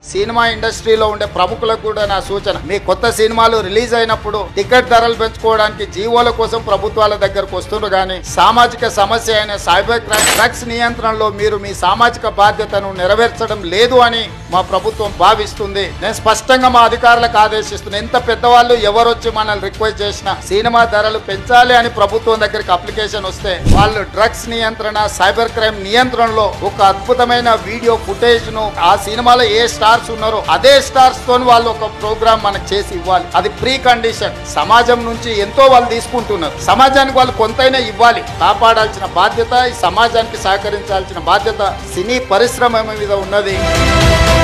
cinema ఇండస్ట్రీలో ఉండే ప్రముఖులకు కూడా నా సూచన మీ కొత్త సినిమాలు రిలీజ్ అయినప్పుడు టికెట్ ధరలు పెంచుకోవడానికి జీవోల కోసం ప్రభుత్వాల దగ్గరకు వస్తున్నారు కానీ సామాజిక సమస్య అయిన సైబర్ క్రైమ్ డ్రగ్స్ నియంత్రణలో మీరు మీ సామాజిక బాధ్యతను నెరవేర్చడం లేదు అని మా ప్రభుత్వం భావిస్తుంది నేను స్పష్టంగా మా అధికారులకు ఆదేశిస్తున్నాను ఎంత పెద్దవాళ్ళు ఎవరు వచ్చి మనల్ని రిక్వెస్ట్ చేసినా సినిమా ధరలు పెంచాలి అని ప్రభుత్వం దగ్గరికి అప్లికేషన్ వస్తే వాళ్ళు డ్రగ్స్ నియంత్రణ సైబర్ క్రైమ్ నియంత్రణలో ఒక అద్భుతమైన వీడియో ఫుటేజ్ ను ఆ సినిమాలో ఏ స్టార్స్ ఉన్నారో అదే స్టార్స్ తో వాళ్ళు ఒక ప్రోగ్రామ్ మనకు చేసి ఇవ్వాలి అది ప్రీ కండిషన్ సమాజం నుంచి ఎంతో వాళ్ళు తీసుకుంటున్నారు సమాజానికి వాళ్ళు కొంతైనా ఇవ్వాలి కాపాడాల్సిన బాధ్యత ఈ సమాజానికి సహకరించాల్సిన బాధ్యత సినీ పరిశ్రమ మీద ఉన్నది